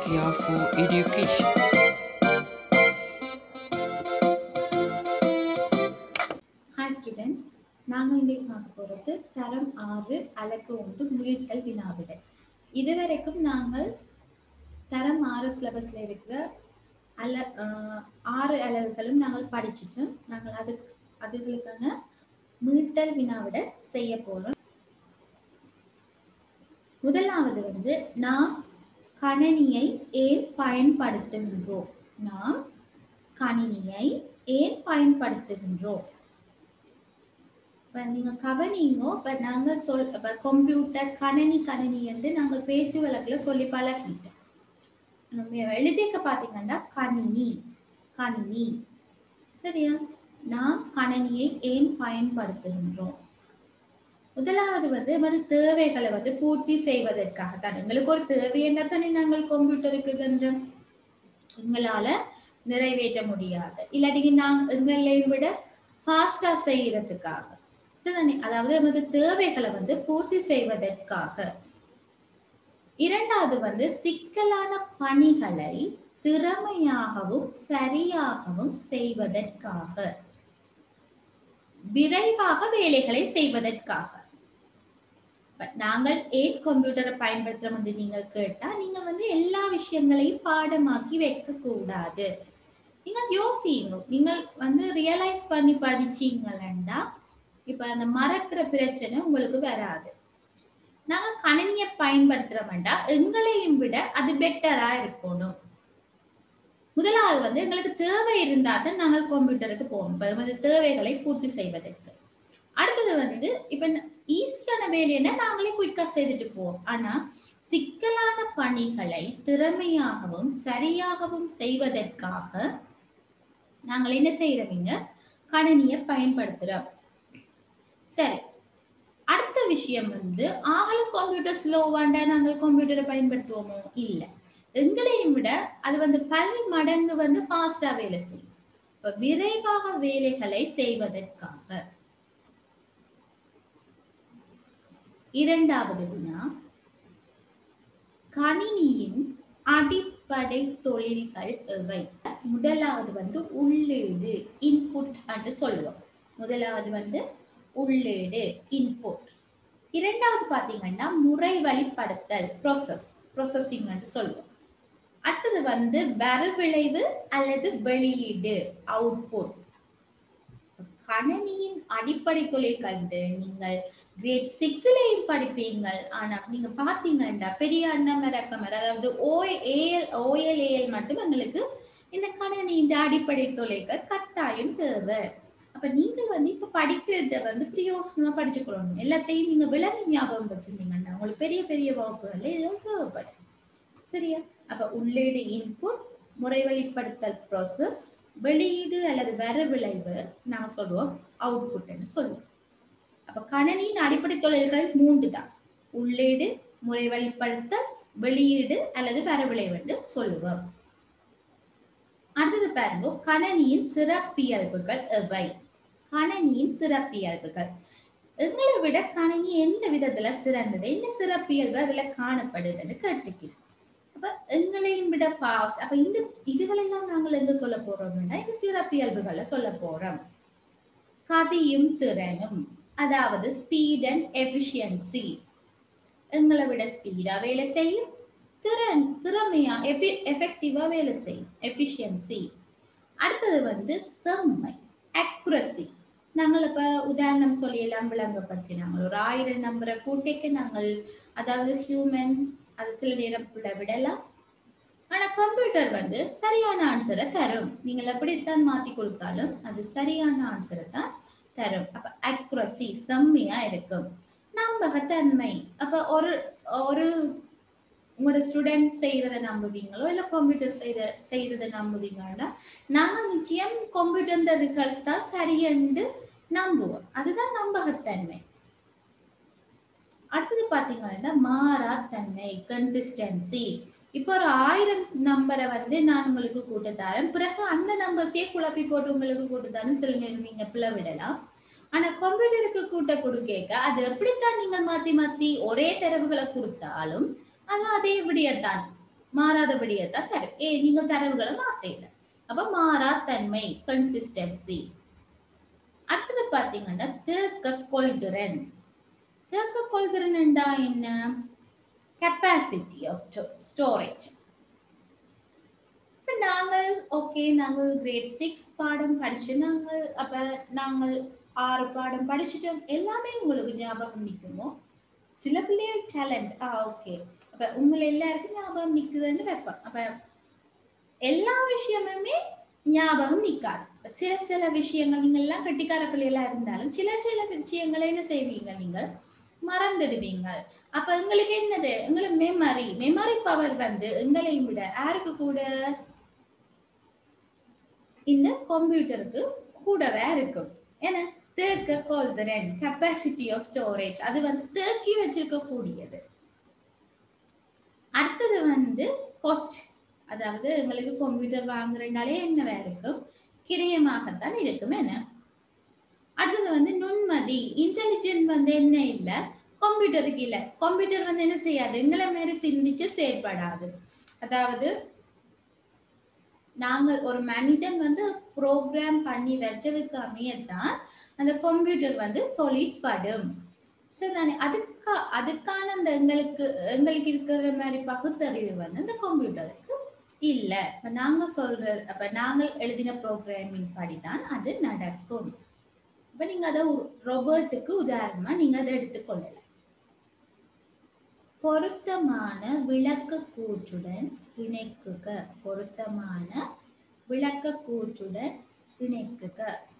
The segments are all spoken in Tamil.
Sophia for Education. Hi students நாங்கள் இன்றைக்கு பார்க்க போகிறது தரம் ஆறு அலகு ஒன்று மீட்கல் வினாவிட இதுவரைக்கும் நாங்கள் தரம் ஆறு சிலபஸில் இருக்கிற அல ஆஹ் ஆறு அலகுகளும் நாங்கள் படிச்சிட்டோம் நாங்கள் அதுக்கு அதுகளுக்கான மீட்டல் வினாவிட செய்ய போகிறோம் முதலாவது வந்து நாம் கணினியை ஏன் பயன்படுத்துகின்றோம் நாம் கணினியை ஏன் பயன்படுத்துகின்றோம் இப்போ நீங்கள் கவனிங்கோ இப்போ நாங்கள் சொல் இப்போ கம்ப்யூட்டர் கணனி கணனி என்று நாங்கள் பேச்சு வழக்கில் சொல்லி பழகிட்டோம் நம்ம எழுதிக்க பார்த்தீங்கன்னா கணினி கணினி சரியா நாம் கணினியை ஏன் பயன்படுத்துகின்றோம் முதலாவது வந்து எமது தேவைகளை வந்து பூர்த்தி செய்வதற்காக தான் எங்களுக்கு ஒரு தேவை என்ன தானே நாங்கள் கம்ப்யூட்டருக்கு சென்ற எங்களால நிறைவேற்ற முடியாது இல்லாட்டி நாங்கள் எங்களை விட ஃபாஸ்டா செய்யறதுக்காக சரிதானே அதாவது எமது தேவைகளை வந்து பூர்த்தி செய்வதற்காக இரண்டாவது வந்து சிக்கலான பணிகளை திறமையாகவும் சரியாகவும் செய்வதற்காக விரைவாக வேலைகளை செய்வதற்காக நாங்கள் ஏன் கம்ப்யூட்டரை பயன்படுத்துறோம் என்று நீங்க கேட்டா நீங்க வந்து எல்லா விஷயங்களையும் பாடமாக்கி வைக்க கூடாது நீங்க யோசிங்க நீங்கள் வந்து ரியலைஸ் பண்ணி படிச்சீங்களா இப்ப அந்த மறக்கிற பிரச்சனை உங்களுக்கு வராது நாங்க கணினியை பயன்படுத்துறோம்டா எங்களையும் விட அது பெட்டரா இருக்கணும் முதலாவது வந்து எங்களுக்கு தேவை இருந்தா தான் நாங்கள் கம்ப்யூட்டருக்கு போவோம் இப்ப வந்து தேவைகளை பூர்த்தி செய்வதற்கு அடுத்தது வந்து இப்ப ஈஸியான வேலைன்னா நாங்களே குயிக்கா செய்துட்டு போவோம் ஆனா சிக்கலான பணிகளை திறமையாகவும் சரியாகவும் செய்வதற்காக நாங்கள் என்ன செய்யறவங்க கணினியை பயன்படுத்துறோம் சரி அடுத்த விஷயம் வந்து ஆகல கம்ப்யூட்டர் ஸ்லோவாண்டா நாங்கள் கம்ப்யூட்டரை பயன்படுத்துவோமோ இல்லை எங்களையும் விட அது வந்து பல மடங்கு வந்து ஃபாஸ்டா வேலை செய்யும் இப்ப விரைவாக வேலைகளை செய்வதற்காக இரண்டாவது வினா கணினியின் அடிப்படை தொழில்கள் எவை முதலாவது வந்து உள்ளீடு இன்புட் என்று சொல்லுவோம் முதலாவது வந்து உள்ளீடு இன்புட் இரண்டாவது பாத்தீங்கன்னா முறை வழிப்படுத்தல் ப்ரோசஸ் ப்ரோசஸிங் என்று சொல்லுவோம் அடுத்தது வந்து வரவிளைவு அல்லது வெளியீடு அவுட்புட் கணனியின் அடிப்படை தொழில் கண்டு நீங்கள் கிரேட் சிக்ஸ்லயும் படிப்பீங்கள் ஆனா நீங்க பாத்தீங்கன்னா பெரிய அண்ணமரக்கமர் அதாவது ஓஏஎல் ஓஎல்ஏஎல் மட்டும் எங்களுக்கு இந்த கணனியின் அடிப்படை தொழில்கள் கட்டாயம் தேவை அப்ப நீங்கள் வந்து இப்ப படிக்கிறத வந்து பிரியோசனமா படிச்சுக்கொள்ளணும் எல்லாத்தையும் நீங்க விளங்கி ஞாபகம் வச்சிருந்தீங்கன்னா உங்களுக்கு பெரிய பெரிய வகுப்புகள்ல இதுவும் தேவைப்படும் சரியா அப்ப உள்ளீடு இன்புட் முறை வழிப்படுத்தல் ப்ராசஸ் வெளியீடு அல்லது வர விளைவு நாங்க சொல்லுவோம் அவுட்புட்னு சொல்லுவோம் அப்ப கணனியின் அடிப்படை தொழில்கள் மூன்று தான் உள்ளீடு முறை வழிப்படுத்தல் வெளியீடு அல்லது வரவிளைவுன்னு சொல்லுவோம் அடுத்தது பாருங்க கணனியின் சிறப்பியல்புகள் எவை கணனியின் சிறப்பியல்புகள் எங்களை விட கணினி எந்த விதத்துல சிறந்தது என்ன சிறப்பியல்பு அதுல காணப்படுதுன்னு கேட்டுக்கிறோம் அப்ப எங்களையும் விட ஃபாஸ்ட் அப்ப இந்த இதுகளெல்லாம் நாங்கள் எங்க சொல்ல போறோம்னா இந்த சிறப்பியல்புகளை சொல்ல போறோம் கதியும் திறனும் அதாவது ஸ்பீட் அண்ட் எஃபிஷியன்சி எங்களை விட ஸ்பீடா வேலை செய்யும் திறன் திறமையா எஃபெக்டிவா வேலை செய்யும் எஃபிஷியன்சி அடுத்தது வந்து செம்மை அக்யூரசி நாங்கள் இப்ப உதாரணம் சொல்லியெல்லாம் விளங்கப்படுத்தி நாங்கள் ஒரு ஆயிரம் நம்பரை கூட்டைக்கு நாங்கள் அதாவது ஹியூமன் அது சில நேரம் விடலாம் ஆனா கம்ப்யூட்டர் வந்து சரியான ஆன்சரை தரும் நீங்கள் எப்படித்தான் மாத்தி கொடுத்தாலும் அது சரியான ஆன்சரை தான் தரும் அப்ப அக்யூரசி செம்மையா இருக்கும் நம்பகத்தன்மை அப்ப ஒரு ஒரு உங்களோட ஸ்டூடெண்ட் செய்யறத நம்புவீங்களோ இல்ல கம்ப்யூட்டர் செய்த செய்யறத நம்புவீங்கன்னா நாங்க நிச்சயம் கம்ப்யூட்டர் ரிசல்ட்ஸ் தான் சரியென்று நம்புவோம் அதுதான் நம்பகத்தன்மை அடுத்தது பாத்தீங்கன்னா மாறாத்தன்மை கன்சிஸ்டன்சி இப்போ ஒரு ஆயிரம் நம்பரை வந்து நான் உங்களுக்கு கூட்ட தரேன் பிறகு அந்த நம்பர்ஸே குழப்பி போட்டு உங்களுக்கு கூட்ட தரேன் சில நேரம் நீங்க பிளவிடலாம் ஆனா கம்ப்யூட்டருக்கு கூட்ட கொடுக்க அது எப்படித்தான் நீங்க மாத்தி மாத்தி ஒரே தரவுகளை கொடுத்தாலும் அது அதே விடியத்தான் மாறாதபடியை தான் தரும் ஏ நீங்க தரவுகளை மாத்தல அப்ப மாறா தன்மை கன்சிஸ்டன்சி அடுத்தது பாத்தீங்கன்னா தேக்க கொள்திறன் தேக்க கொள்திறன் என்றா என்ன கெப்பாசிட்டி ஆஃப் ஸ்டோரேஜ் இப்ப நாங்கள் ஓகே நாங்கள் கிரேட் சிக்ஸ் பாடம் படிச்சு நாங்கள் அப்ப நாங்கள் ஆறு பாடம் படிச்சுட்டோம் எல்லாமே உங்களுக்கு ஞாபகம் நிற்குமோ சில பிள்ளைகள் டேலண்ட் ஆ ஓகே அப்ப உங்களை எல்லாருக்கும் ஞாபகம் நிக்குதுன்னு வைப்பேன் அப்ப எல்லா விஷயமுமே ஞாபகம் நிக்காது சில சில விஷயங்கள் நீங்க எல்லாம் கட்டிக்கார பிள்ளைகளா இருந்தாலும் சில சில விஷயங்களை என்ன செய்வீங்க நீங்கள் மறந்துடுவீங்க அப்ப எங்களுக்கு என்னது எங்களுக்கு மெமரி மெமரி பவர் வந்து எங்களையும் விட யாருக்கு கூட இந்த கம்ப்யூட்டருக்கு கூடவே இருக்கும் ஏன்னா தேக்க கொள்திறன் கெப்பாசிட்டி ஆஃப் ஸ்டோரேஜ் அது வந்து தேக்கி வச்சிருக்க கூடியது அடுத்தது வந்து காஸ்ட் அதாவது எங்களுக்கு கம்ப்யூட்டர் வாங்குறதுனாலே என்னவா இருக்கும் கிரியமாகத்தான் இருக்கும் என்ன அடுத்தது வந்து நுண்மதி இன்டெலிஜென்ட் வந்து என்ன இல்ல கம்ப்யூட்டருக்கு இல்ல கம்ப்யூட்டர் வந்து என்ன செய்யாது எங்களை மாதிரி சிந்திச்சு செயல்படாது அதாவது நாங்க ஒரு மனிதன் வந்து ப்ரோக்ராம் பண்ணி வச்சதுக்கு அமையத்தான் அந்த கம்ப்யூட்டர் வந்து தொழிற்படும் சரி தானே அதுக்கா அதுக்கான அந்த எங்களுக்கு எங்களுக்கு இருக்கிற மாதிரி பகுத்தறிவு வந்து அந்த கம்ப்யூட்டருக்கு இல்ல இப்ப நாங்க சொல்றது அப்ப நாங்கள் எழுதின ப்ரோக்ராமிங் படிதான் அது நடக்கும் இப்ப நீங்க அதை ரொபோட்டுக்கு உதாரணமா நீங்க அதை எடுத்துக்கொள்ளலாம் பொருத்தமான விளக்க கூற்றுடன் இணைக்குக பொருத்தமான விளக்க கூற்றுடன் இணைக்குக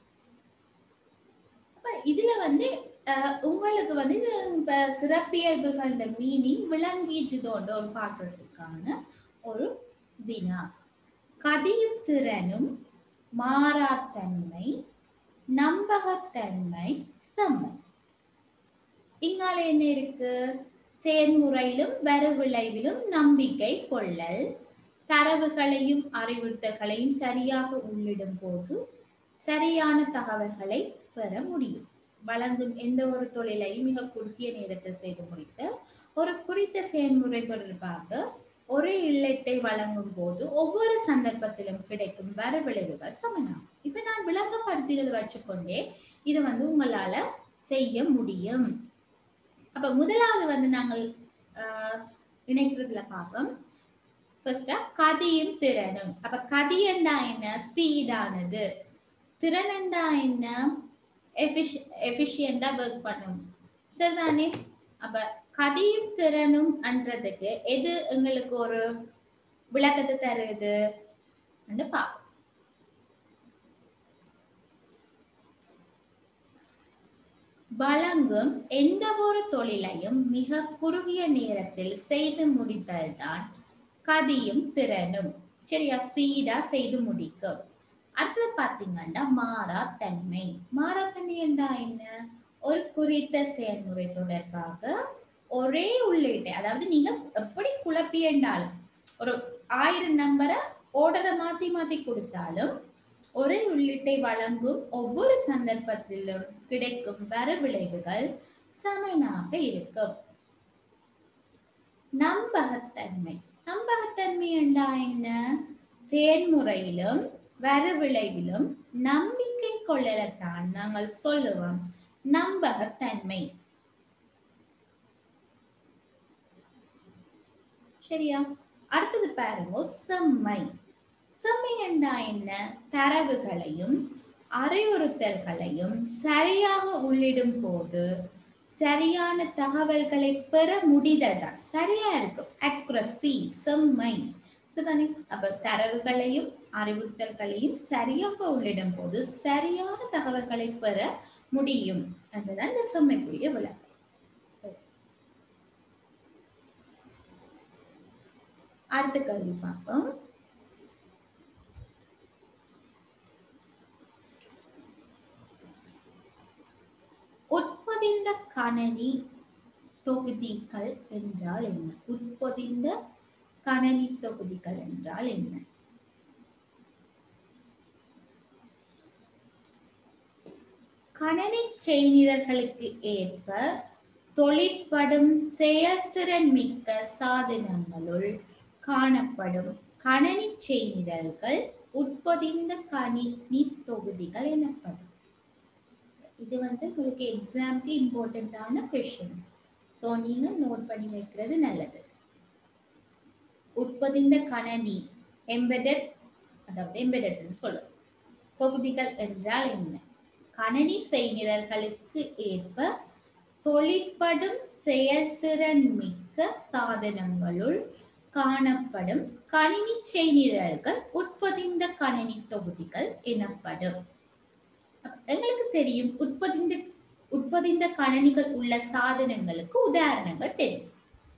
அப்ப இதுல வந்து அஹ், உங்களுக்கு வந்து இது இப்ப சிறப்பியல்புகள மீனிங் விளங்கிட்டுதோன்ற ஒரு பார்க்கறதுக்கான ஒரு வினா கதியும் திறனும் மாறாத்தன்மை நம்பகத்தன்மை செம்மை இங்கால என்ன இருக்கு செயல்முறையிலும் வரவிளைவிலும் நம்பிக்கை கொள்ளல் தரவுகளையும் அறிவுறுத்தல்களையும் சரியாக உள்ளிடும் போது சரியான தகவல்களை பெற முடியும் வழங்கும் எந்த ஒரு தொழிலையும் மிக குறுகிய நேரத்தில் செய்து முடித்த ஒரு குறித்த செயல்முறை தொடர்பாக ஒரே இல்லத்தை வழங்கும் போது ஒவ்வொரு சந்தர்ப்பத்திலும் கிடைக்கும் வரவிளைவுகள் சமனாகும் இப்ப நான் விளங்கப்படுத்தினது வச்சுக்கொண்டே இதை வந்து உங்களால செய்ய முடியும் அப்ப முதலாவது வந்து நாங்கள் ஆஹ், இணைக்கிறதுல பார்ப்போம் ஃபர்ஸ்டா கதியும் திறனும் அப்ப கதியண்டா என்ன ஸ்பீடானது திறனண்டா என்ன எஃபிஷியண்டா ஒர்க் பண்ணும் சரிதானே அப்ப கதியும் திறனும் அன்றதுக்கு எது எங்களுக்கு ஒரு விளக்கத்தை தருது பார்ப்போம் வழங்கும் எந்த ஒரு தொழிலையும் மிக குறுகிய நேரத்தில் செய்து முடித்தல்தான் கதியும் திறனும் சரியா ஸ்பீடா செய்து முடிக்கும் அடுத்தது பாத்தீங்கன்னா மாறா தன்மை மாறா தன்மை என்றா என்ன ஒரு குறித்த செயல்முறை தொடர்பாக ஒரே உள்ளீட்டை அதாவது நீங்க எப்படி குழப்பியண்டாலும் ஒரு ஆயிரம் நம்பரை ஓர்டரை மாத்தி மாத்தி கொடுத்தாலும் ஒரே உள்ளீட்டை வழங்கும் ஒவ்வொரு சந்தர்ப்பத்திலும் கிடைக்கும் வரவிளைவுகள் சமனாக இருக்கும் நம்பகத்தன்மை நம்பகத்தன்மை என்றா என்ன செயல்முறையிலும் வரவிளைவிலும் நம்பிக்கை கொள்ளலத்தான் நாங்கள் சொல்லுவோம் நம்பகத்தன்மை சரியா அடுத்தது பாருங்க செம்மை செம்மை என்றா என்ன தரவுகளையும் அறிவுறுத்தல்களையும் சரியாக உள்ளிடும் போது சரியான தகவல்களை பெற முடிதல்தான் சரியா இருக்கும் அக்ரஸி செம்மை சரிதானே அப்ப தரவுகளையும் அறிவுறுத்தல்களையும் சரியாக உள்ளிடும் போது சரியான தகவல்களை பெற முடியும் அதுதான் இந்த செம்மைக்குரிய விளக்கம் அடுத்த கேள்வி பார்ப்போம் உட்பொதிந்த கணனி தொகுதிகள் என்றால் என்ன உட்பொதிந்த கணனி தொகுதிகள் என்றால் என்ன கணனி செய்நிரல்களுக்கு ஏற்ப தொழிற்படும் செயல்திறன் மிக்க சாதனங்களுள் காணப்படும் கணனி செய்நிரல்கள் உட்பொதிந்த கணினி தொகுதிகள் எனப்படும் இது வந்து உங்களுக்கு எக்ஸாம்க்கு இம்பார்ட்டண்ட்டான கொஷின்ஸ் ஸோ நீங்க நோட் பண்ணி வைக்கிறது நல்லது உட்பொதிந்த கணனி எம்பெடட் அதாவது எம்பெடட்னு சொல்லும் தொகுதிகள் என்றால் என்ன கணனி செய்நிரல்களுக்கு ஏற்ப தொழிற்படும் செயல்திறன் மிக்க சாதனங்களுள் காணப்படும் கணினி செய்நிரல்கள் உட்பொதிந்த கணினி தொகுதிகள் எனப்படும் எங்களுக்கு தெரியும் உட்பொதிந்த உட்பொதிந்த கணனிகள் உள்ள சாதனங்களுக்கு உதாரணங்கள் தெரியும்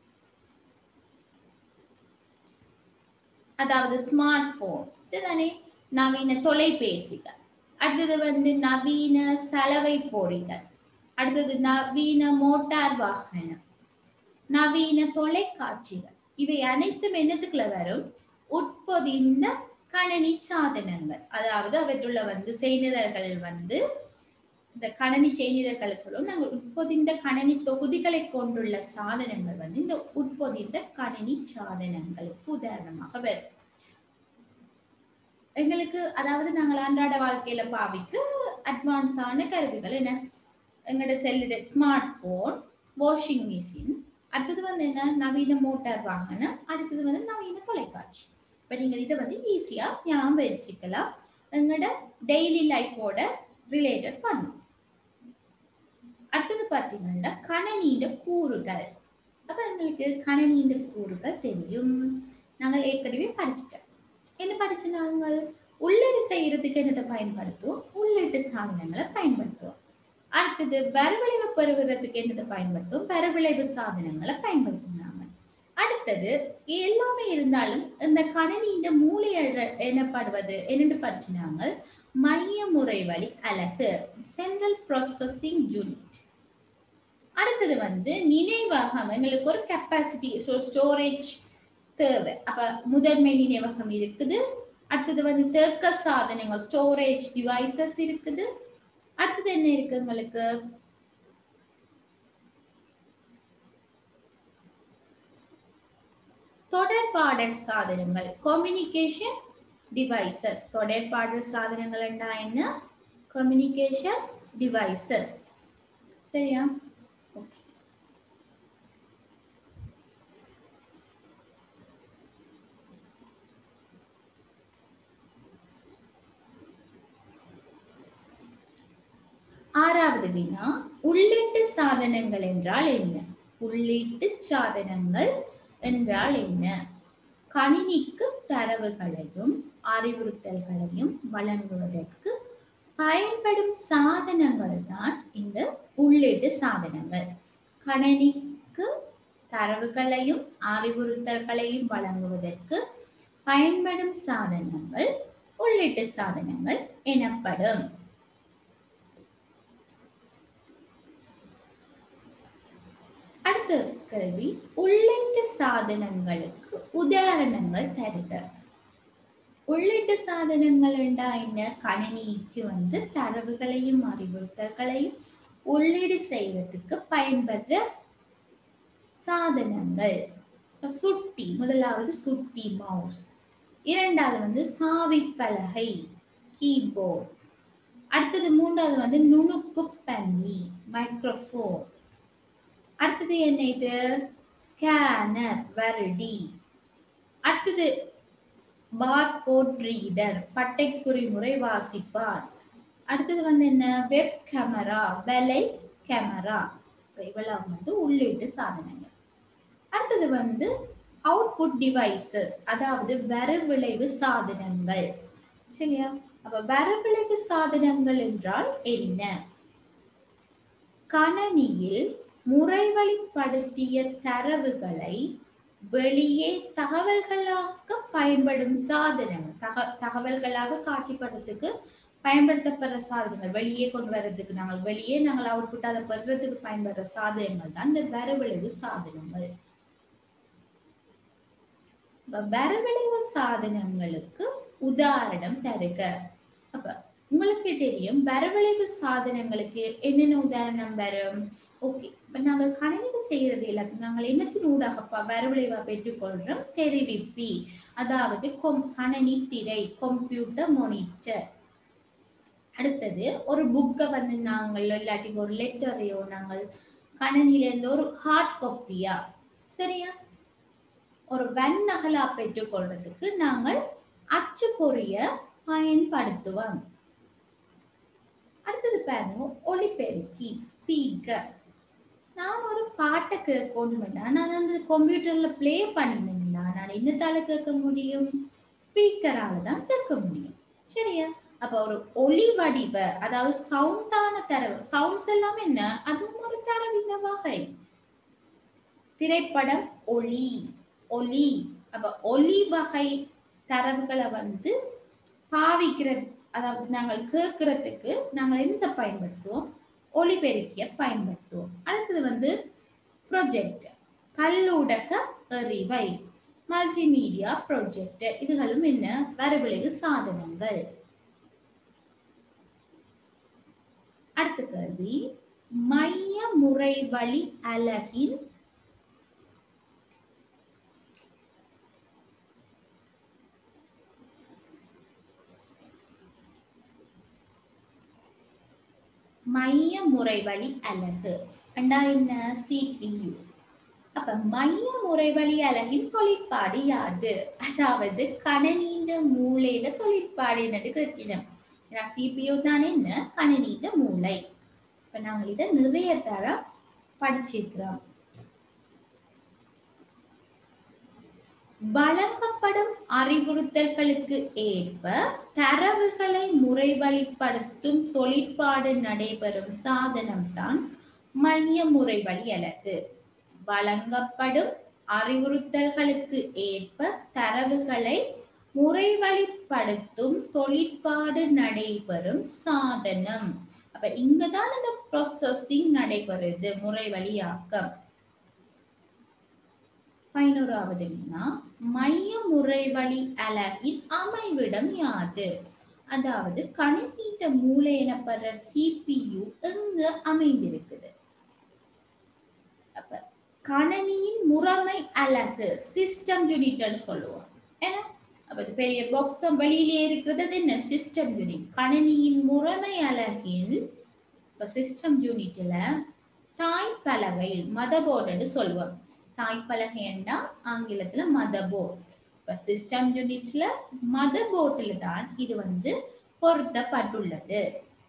அதாவது ஸ்மார்ட் போன் சரிதானே நவீன தொலைபேசிகள் அடுத்தது வந்து நவீன சலவை பொறிகள் அடுத்தது நவீன மோட்டார் வாகனம் நவீன தொலைக்காட்சிகள் இவை அனைத்தும் என்னத்துக்குள்ள வரும் உட்பொதிந்த கணனி சாதனங்கள் அதாவது அவற்றுள்ள வந்து செய்நிரல்கள் வந்து இந்த கணனி செய்நிரல்களை சொல்லுவோம் நாங்கள் உட்பொதிந்த கணனி தொகுதிகளை கொண்டுள்ள சாதனங்கள் வந்து இந்த உட்பொதிந்த கணனி சாதனங்களுக்கு உதாரணமாக வரும் எங்களுக்கு அதாவது நாங்கள் அன்றாட வாழ்க்கையில பாவிக்கிற அட்வான்ஸான கருவிகள் என்ன எங்களோட செல்லுட ஸ்மார்ட் போன் வாஷிங் மிஷின் அடுத்தது வந்து என்ன நவீன மோட்டார் வாகனம் அடுத்தது வந்து நவீன தொலைக்காட்சி இப்போ நீங்கள் இதை வந்து ஈஸியாக ஞாபகம் வச்சுக்கலாம் எங்களோட டெய்லி லைஃபோட ரிலேட்டட் பண்ணும் அடுத்தது பார்த்தீங்கன்னா கணனீண்ட கூறுகள் அப்போ எங்களுக்கு கணனீண்ட கூறுகள் தெரியும் நாங்கள் ஏற்கனவே படிச்சிட்டோம் என்ன படிச்சு நாங்கள் உள்ளீடு செய்யறதுக்கு என்னத்தை பயன்படுத்துவோம் உள்ளீட்டு சாதனங்களை பயன்படுத்துவோம் அடுத்தது வரவிளைவு பெறுவதற்கு என்னத்தை பயன்படுத்துவோம் வரவிளைவு சாதனங்களை பயன்படுத்தினாங்க அடுத்தது எல்லாமே இருந்தாலும் இந்த கணனியின் மூளை எனப்படுவது என்னென்று படிச்சினாங்க மைய முறை வழி அலகு சென்ட்ரல் ப்ராசஸிங் யூனிட் அடுத்தது வந்து நினைவகம் எங்களுக்கு ஒரு கெப்பாசிட்டி ஸ்டோரேஜ் தேவை அப்ப முதன்மை நினைவகம் இருக்குது அடுத்தது வந்து தேக்க சாதனங்கள் ஸ்டோரேஜ் டிவைசஸ் இருக்குது அடுத்தது என்ன இருக்கு உங்களுக்கு தொடர்பாடல் சாதனங்கள் கம்யூனிகேஷன் டிவைசஸ் தொடர்பாடல் சாதனங்கள் என்ன கம்யூனிகேஷன் டிவைசஸ் சரியா ஓகே ஆறாவது வினா உள்ளீட்டு சாதனங்கள் என்றால் என்ன உள்ளீட்டு சாதனங்கள் என்றால் என்ன கணினிக்கு தரவுகளையும் அறிவுறுத்தல்களையும் வழங்குவதற்கு பயன்படும் சாதனங்கள் தான் இந்த உள்ளீட்டு சாதனங்கள் கணினிக்கு தரவுகளையும் அறிவுறுத்தல்களையும் வழங்குவதற்கு பயன்படும் சாதனங்கள் உள்ளீட்டு சாதனங்கள் எனப்படும் அடுத்த கேள்வி உள்ளீட்டு சாதனங்களுக்கு உதாரணங்கள் தருக உள்ளீட்டு சாதனங்கள் என்றா என்ன கணினிக்கு வந்து தரவுகளையும் அறிவுறுத்தல்களையும் உள்ளீடு செய்யறதுக்கு பயன்படுற சாதனங்கள் சுட்டி முதலாவது சுட்டி மவுஸ் இரண்டாவது வந்து சாவி பலகை கீபோர்ட் அடுத்தது மூன்றாவது வந்து நுணுக்கு பன்னி மைக்ரோஃபோன் அடுத்தது என்ன இது ஸ்கேனர் வருடி அடுத்தது பார்கோட் ரீடர் பட்டைக்குறிமுறை வாசிப்பார் அடுத்தது வந்து என்ன வெப் கேமரா வலை கேமரா இவெல்லாம் வந்து உள்ளீட்டு சாதனங்கள் அடுத்தது வந்து அவுட்புட் டிவைசஸ் அதாவது வரவிளைவு சாதனங்கள் சரியா அப்ப வரவிளைவு சாதனங்கள் என்றால் என்ன கணனியில் முறைவழிப்படுத்திய தரவுகளை வெளியே தகவல்களாக பயன்படும் சாதனங்கள் தக தகவல்களாக காட்சிப்படுறதுக்கு பயன்படுத்தப்படுற சாதனங்கள் வெளியே கொண்டு வர்றதுக்கு நாங்கள் வெளியே நாங்கள் அவுட்புட் அதை பெறுறதுக்கு பயன்படுற சாதனங்கள் தான் இந்த வரவிளைவு சாதனங்கள் வரவிளைவு சாதனங்களுக்கு உதாரணம் தருக அப்ப உங்களுக்கே தெரியும் வரவழைவு சாதனங்களுக்கு என்னென்ன உதாரணம் வரும் ஓகே இப்ப நாங்கள் கணினி செய்யறது எல்லாத்தையும் நாங்கள் என்னத்தின் ஊடாகப்பா வரவழைவா பெற்றுக்கொள்றோம் தெரிவிப்பி அதாவது கொம் கணனி திரை கம்ப்யூட்டர் மானிட்டர் அடுத்தது ஒரு புக்கை வந்து நாங்கள் இல்லாட்டி ஒரு லெட்டரையோ நாங்கள் கணினில இருந்து ஒரு ஹார்ட் காப்பியா சரியா ஒரு வன்னகலா பெற்றுக்கொள்றதுக்கு நாங்கள் அச்சு பொறிய பயன்படுத்துவோம் அடுத்தது பாருங்க ஒளிபெருக்கி ஸ்பீக்கர் நான் ஒரு பாட்டை கேட்கணும்னா நான் அந்த கம்ப்யூட்டர்ல ப்ளே பண்ணினா நான் என்னத்தால கேட்க முடியும் ஸ்பீக்கரால தான் கேட்க முடியும் சரியா அப்ப ஒரு ஒளி வடிவ அதாவது சவுண்டான தரவு சவுண்ட்ஸ் எல்லாம் என்ன அதுவும் ஒரு தரவின வகை திரைப்படம் ஒளி ஒலி அப்ப ஒலி வகை தரவுகளை வந்து பாவிக்கிற அதாவது நாங்கள் கேட்கறதுக்கு நாங்கள் எந்த பயன்படுத்துவோம் ஒளிபெருக்கிய பயன்படுத்துவோம் அடுத்தது வந்து ப்ரொஜெக்ட் பல்லூடக எறிவை மல்டிமீடியா ப்ரொஜெக்ட் இதுகளும் என்ன வரவிளைவு சாதனங்கள் அடுத்த கேள்வி மைய முறை வழி அலகின் மைய முறை வழி அலகு அண்டா என்ன சிபியு அப்ப மைய முறை வழி அலகின் தொழிற்பாடு யாது அதாவது கணனீண்ட மூளையிட தொழிற்பாடு என்னது கேட்கிறோம் ஏன்னா சிபியு தான் என்ன கணனீண்ட மூளை இப்ப நாங்கள் இதை நிறைய தர படிச்சிருக்கிறோம் வழங்கப்படும் அறிவுறுத்தல்களுக்கு ஏற்ப தரவுகளை முறைவழிப்படுத்தும் தொழிற்பாடு நடைபெறும் சாதனம் தான் மைய முறைவழி அலகு வழங்கப்படும் அறிவுறுத்தல்களுக்கு ஏற்ப தரவுகளை முறைவழிப்படுத்தும் தொழிற்பாடு நடைபெறும் சாதனம் அப்ப இங்கதான் இந்த ப்ராசஸிங் நடைபெறுது முறைவழியாக்கம் பதினோராவது வினா மைய முறைவழி அலகின் அமைவிடம் யாது அதாவது கணினீட்ட மூளை எனப்படுற சிபியு எங்கு அமைந்திருக்குது அப்ப கணனியின் முறைமை அலகு சிஸ்டம் யூனிட்னு சொல்லுவோம் ஏன்னா அப்ப இது பெரிய பாக்ஸ் வெளியிலே இருக்கிறது அது என்ன சிஸ்டம் யூனிட் கணனியின் முறைமை அலகில் இப்ப சிஸ்டம் யூனிட்ல தாய் பலகையில் மதபோர்டுன்னு சொல்லுவோம் தாய்ப்பலகைன்னா ஆங்கிலத்துல மதர் போர்ட் இப்ப சிஸ்டம் யூனிட்ல மதர் போர்டில் தான் இது வந்து பொருத்தப்பட்டுள்ளது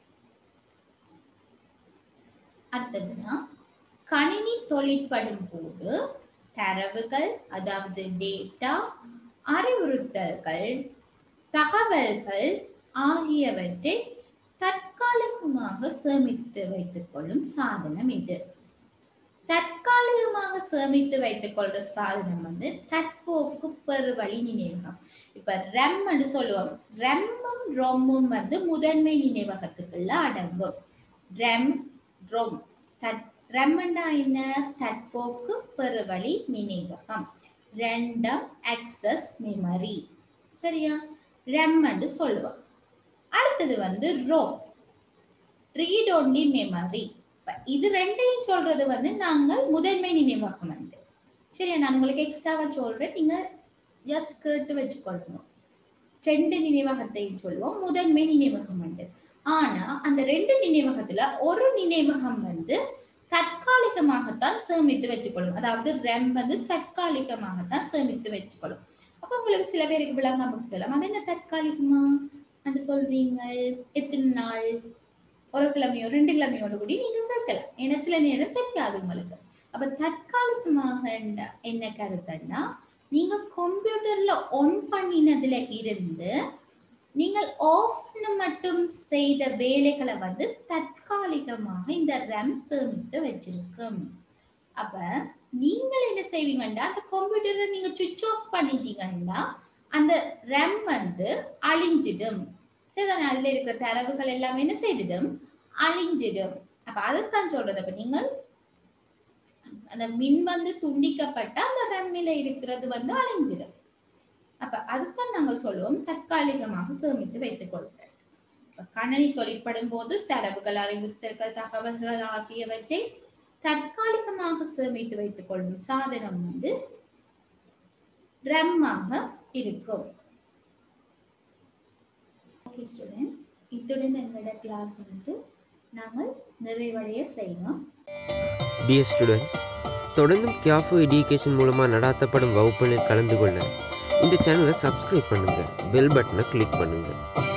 அடுத்ததுன்னா கணினி தொழிற்படும் போது தரவுகள் அதாவது டேட்டா அறிவுறுத்தல்கள் தகவல்கள் ஆகியவற்றை தற்காலிகமாக சேமித்து வைத்துக் கொள்ளும் சாதனம் இது தற்காலிகமாக சேமித்து வைத்துக் கொள்ற சாதனம் வந்து தற்போக்கு பெருவழி நினைவகம் இப்ப ரெம்னு சொல்லுவோம் ரெம்மும் ரொம்மும் வந்து முதன்மை நினைவகத்துக்குள்ள அடங்கும் ரெம் ரொம் தற் ரெம்மண்டா என்ன தற்போக்கு பெருவழி நினைவகம் ரெண்டம் அக்சஸ் மெமரி சரியா ரெம்மன்னு சொல்லுவோம் அடுத்தது வந்து ரோம் ரீட் ஒன்லி மெமரி இது ரெண்டையும் சொல்றது வந்து நாங்கள் முதன்மை நினைவகம் வந்து சரியா நான் உங்களுக்கு எக்ஸ்ட்ராவா சொல்றேன் நீங்க ஜஸ்ட் கேட்டு வச்சுக்கொள்ளணும் ரெண்டு நினைவகத்தையும் சொல்லுவோம் முதன்மை நினைவகம் வந்து ஆனா அந்த ரெண்டு நினைவகத்துல ஒரு நினைவகம் வந்து தற்காலிகமாகத்தான் சேமித்து வச்சுக்கொள்ளும் அதாவது ரெம் வந்து தற்காலிகமாகத்தான் சேமித்து வச்சுக்கொள்ளும் அப்ப உங்களுக்கு சில பேருக்கு விளங்காம இருக்கலாம் அது என்ன தற்காலிகமா என்று சொல்றீங்க எத்தனை நாள் ஒரு கிழமையோ ரெண்டு கிழமையோட கூடி நீங்க கேட்கலாம் ஏன்னா சில நேரம் தெரியாது உங்களுக்கு அப்ப தற்காலிகமாக என்ன கருத்துன்னா நீங்க கம்ப்யூட்டர்ல ஒன் பண்ணினதுல இருந்து நீங்கள் ஆஃப் மட்டும் செய்த வேலைகளை வந்து தற்காலிகமாக இந்த ரெம் சேமித்து வச்சிருக்கும் அப்ப நீங்கள் என்ன செய்வீங்கன்னா அந்த கம்ப்யூட்டரை நீங்க சுவிட்ச் ஆஃப் பண்ணிட்டீங்கன்னா அந்த ரெம் வந்து அழிஞ்சிடும் சரிதானே அதுல இருக்கிற தரவுகள் எல்லாமே என்ன செய்திடும் அழிஞ்சிடும் அப்ப அதைத்தான் சொல்றது அப்ப நீங்கள் அந்த மின் வந்து துண்டிக்கப்பட்ட அந்த ரெம்மில இருக்கிறது வந்து அழிஞ்சிடும் அப்ப அதுதான் நாங்கள் சொல்லுவோம் தற்காலிகமாக சேமித்து வைத்துக் கொள்ளுங்கள் இப்ப கணனி தொழிற்படும் போது தரவுகள் அறிவுறுத்தல்கள் தகவல்கள் ஆகியவற்றை தற்காலிகமாக சேமித்து வைத்துக் கொள்ளும் சாதனம் வந்து ரம்மாக இருக்கும் ஓகே ஸ்டூடெண்ட்ஸ் இத்துடன் எங்களோட கிளாஸ் வந்து நாங்கள் நிறைவடைய செய்வோம் டியர் ஸ்டூடெண்ட்ஸ் தொடர்ந்தும் கியாஃபோ எஜுகேஷன் மூலமாக நடாத்தப்படும் வகுப்புகளில் கலந்து கொள்ள இந்த சேனலை சப்ஸ்கிரைப் பண்ணுங்கள் பெல் பட்டனை கிளிக் பண்ணுங்கள்